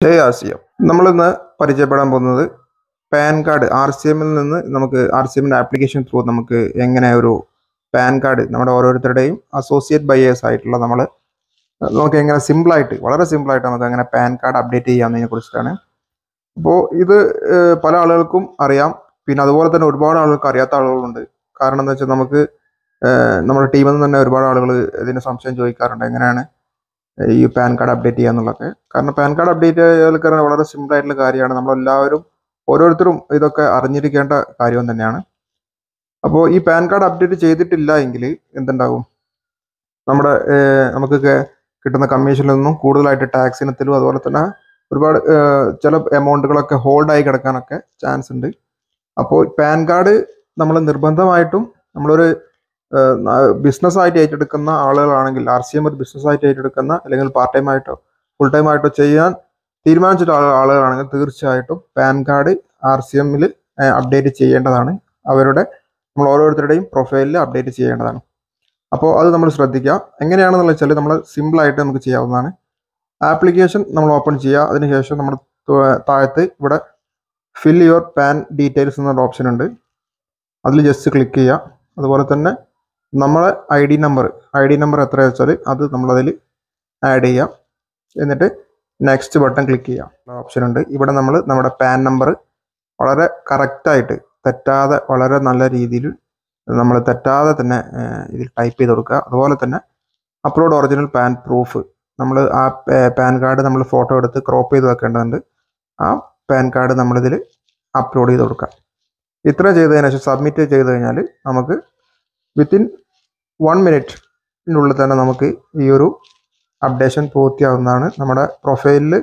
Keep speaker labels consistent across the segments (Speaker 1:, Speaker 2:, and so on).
Speaker 1: ജയ് R C M നമ്മളിന്ന് പരിചയപ്പെടാൻ പോകുന്നത് പാൻ കാർഡ് ആർ സി എമ്മിൽ നിന്ന് നമുക്ക് ആർ സി എമ്മിൻ്റെ ആപ്ലിക്കേഷൻ ത്രൂ നമുക്ക് എങ്ങനെ ഒരു പാൻ കാർഡ് നമ്മുടെ ഓരോരുത്തരുടെയും അസോസിയേറ്റ് ബയേഴ്സ് ആയിട്ടുള്ള നമ്മൾ നമുക്ക് എങ്ങനെ സിമ്പിളായിട്ട് വളരെ സിമ്പിളായിട്ട് നമുക്ക് എങ്ങനെ പാൻ കാർഡ് അപ്ഡേറ്റ് ചെയ്യാമെന്നതിനെ കുറിച്ചിട്ടാണ് അപ്പോൾ ഇത് ഏഹ്, പല ആളുകൾക്കും അറിയാം പിന്നെ അതുപോലെ തന്നെ ഒരുപാട് ആളുകൾക്ക് അറിയാത്ത ആളുകളുണ്ട് കാരണം എന്താ വെച്ചാൽ നമുക്ക് ഏഹ്, നമ്മുടെ ടീമിൽ നിന്ന് തന്നെ ഒരുപാട് ആളുകൾ ഇതിന് സംശയം ചോദിക്കാറുണ്ട് എങ്ങനെയാണ് ഈ പാൻ കാർഡ് അപ്ഡേറ്റ് ചെയ്യുക എന്നുള്ളതൊക്കെ കാരണം പാൻ കാർഡ് അപ്ഡേറ്റ് ചെയ്യൽ വളരെ സിമ്പിൾ ആയിട്ടുള്ള കാര്യമാണ് നമ്മളെല്ലാവരും ഓരോരുത്തരും ഇതൊക്കെ അറിഞ്ഞിരിക്കേണ്ട കാര്യം തന്നെയാണ് അപ്പോൾ ഈ പാൻ കാർഡ് അപ്ഡേറ്റ് ചെയ്തിട്ടില്ല എങ്കിൽ എന്തുണ്ടാകും നമ്മുടെ ഏഹ്, നമുക്ക് കെ- കിട്ടുന്ന കമ്മീഷനിൽ നിന്നും കൂടുതലായിട്ട് ടാക്സ് ഇനത്തിലും അതുപോലെ തന്നെ ഒരുപാട് ഏഹ്, ചില എമൗണ്ടുകളൊക്കെ ഹോൾഡ് ആയി കിടക്കാനൊക്കെ ചാൻസ് ഉണ്ട് അപ്പോൾ പാൻ കാർഡ് നമ്മൾ നിർബന്ധമായിട്ടും നമ്മളൊരു ബിസിനസ് ആയിട്ട് ഏറ്റെടുക്കുന്ന ആളുകളാണെങ്കിൽ ആർ സി എം ഒരു ബിസിനസ് ആയിട്ട് ഏറ്റെടുക്കുന്ന അല്ലെങ്കിൽ പാർട്ട് ടൈം ആയിട്ടോ ഫുൾ ടൈം ആയിട്ടോ ചെയ്യാൻ തീരുമാനിച്ചിട്ടുള്ള ആളു- ആളുകളാണെങ്കിൽ തീർച്ചയായിട്ടും പാൻ കാർഡ് ആർ സി എമ്മിൽ അപ്ഡേറ്റ് ചെയ്യേണ്ടതാണ് അവരുടെ നമ്മൾ ഓരോരുത്തരുടെയും പ്രൊഫൈലിൽ അപ്ഡേറ്റ് ചെയ്യേണ്ടതാണ് അപ്പോൾ അത് നമ്മൾ ശ്രദ്ധിക്കുക എങ്ങനെയാണെന്ന് വെച്ചാൽ നമ്മൾ സിമ്പിളായിട്ട് നമുക്ക് ചെയ്യാവുന്നതാണ് ആപ്ലിക്കേഷൻ നമ്മൾ ഓപ്പൺ ചെയ്യുക അതിനുശേഷം നമ്മൾ ത- താഴത്ത് ഇവിടെ ഫിൽ യുവർ പാൻ ഡീറ്റെയിൽസ് എന്നൊരു ഓപ്ഷൻ ഉണ്ട് അതിൽ ജസ്റ്റ് ക്ലിക്ക് ചെയ്യുക അതുപോലെ തന്നെ നമ്മളെ I D number I D number എത്ര വെച്ചാൽ അത് നമ്മളതിൽ ആഡ് ചെയ്യാം എന്നിട്ട് നെക്സ്റ്റ് ബട്ടൺ ക്ലിക്ക് ചെയ്യാം ഓപ്ഷൻ ഉണ്ട് ഇവിടെ നമ്മൾ നമ്മുടെ പാൻ നമ്പർ വളരെ കറക്റ്റായിട്ട് തെറ്റാതെ വളരെ നല്ല രീതിയിൽ നമ്മൾ തെറ്റാതെ തന്നെ ഏഹ്, ഇതിൽ ടൈപ്പ് ചെയ്ത് കൊടുക്കുക അതുപോലെ തന്നെ അപ്ലോഡ് ഒറിജിനൽ പാൻ പ്രൂഫ് നമ്മൾ ആ പാൻ കാർഡ് നമ്മൾ ഫോട്ടോ എടുത്ത് ക്രോപ്പ് ചെയ്ത് വെക്കേണ്ടതുണ്ട് ആ പാൻ കാർഡ് നമ്മളിതിൽ അപ്ലോഡ് ചെയ്ത് കൊടുക്കുക ഇത്ര ചെയ്തതിനു ശേഷം സബ്മിറ്റ് ചെയ്ത് കഴിഞ്ഞാൽ നമുക്ക് വിത്തിൻ വൺ മിനിറ്റിനുള്ളിൽ തന്നെ നമുക്ക് ഈ ഒരു അപ്ഡേഷൻ പൂർത്തിയാവുന്നതാണ് നമ്മുടെ പ്രൊഫൈലിൽ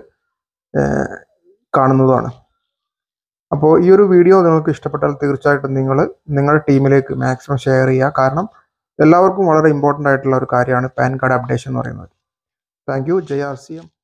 Speaker 1: കാണുന്നതുമാണ് അപ്പോൾ ഈ ഒരു വീഡിയോ നിങ്ങൾക്ക് ഇഷ്ടപ്പെട്ടാൽ തീർച്ചയായിട്ടും നിങ്ങൾ നിങ്ങളുടെ ടീമിലേക്ക് മാക്സിമം ഷെയർ ചെയ്യുക കാരണം എല്ലാവർക്കും വളരെ ഇമ്പോർട്ടൻ്റ് ആയിട്ടുള്ള ഒരു കാര്യമാണ് പാൻ കാർഡ് അപ്ഡേഷൻ എന്ന് പറയുന്നത് thank you J R C M